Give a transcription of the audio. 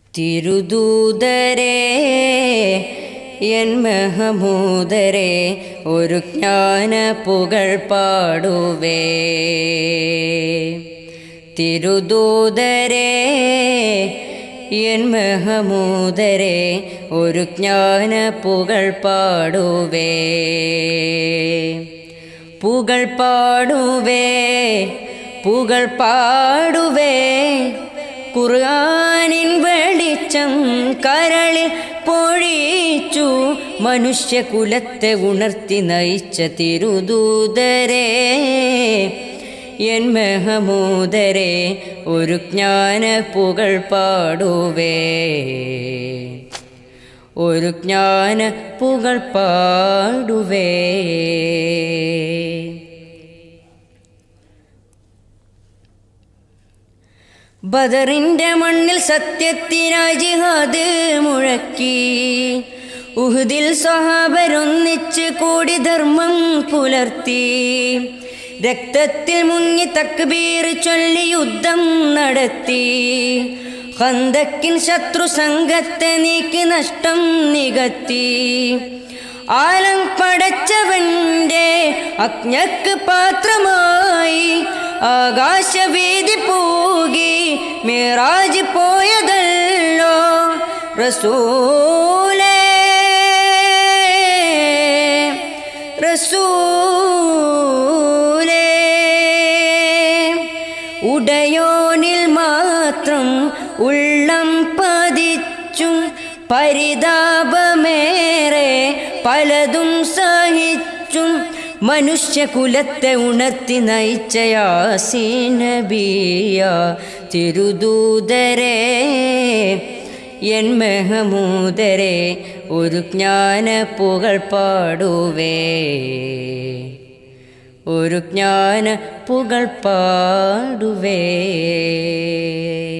തിരുദൂതരേ N മഹമൂദരേ ഒരു ജ്ഞാന പുകൾ പാടുവേ തിരുദൂതരേ N മഹമൂദരേ ഒരു ജ്ഞാന പുകൾ പാടുവേ പുകൾ പാടുവേ പുകൾ പാടുവേ ഖുർആനിൻ വെളിച്ചം കരളിൽ പൊഴിച്ചു മനുഷ്യകുലത്തെ ഉണർത്തി നയിച്ച തിരുദൂതരേ എൻ മെഹമൂദരേ ഒരു ജ്ഞാന പുകൾ പാടുവേ ഒരു ജ്ഞാന പുകൾ പാടുവേ ബദറിന്റെ മണ്ണിൽ സത്യത്തിനായി ജിഹാദ് മുഴക്കി ഉഹുദിൽ സ്വഹാബരൊന്നിച്ച് കൂടി ധർമ്മം പുലർത്തി രക്തത്തിൽ മുങ്ങി തക്ബീർ ചൊല്ലി യുദ്ധം നടത്തി ഹന്തക്കിൻ ശത്രു സംഘത്തെ നീക്കി നഷ്ടം നികത്തി ആലം പടച്ചവന്റെ അജ്ഞക്ക് പാത്രമായി ആകാശവീതി പൂകി മിറാജ് പോയതല്ലോ റസൂലേ റസൂലേ ഉടയോനിൽ മാത്രം ഉള്ളം പതിച്ചും പരിതാപമേറെ പലതും സഹിച്ചും മനുഷ്യകുലത്തെ ഉണർത്തി നയിച്ച യാസീനബിയ തിരുദൂതരേ എൻ മെഹമൂദരേ ഒരു ജ്ഞാന പുകൾ പാടുവേ ഒരു ജ്ഞാന പുകൾ പാടുവേ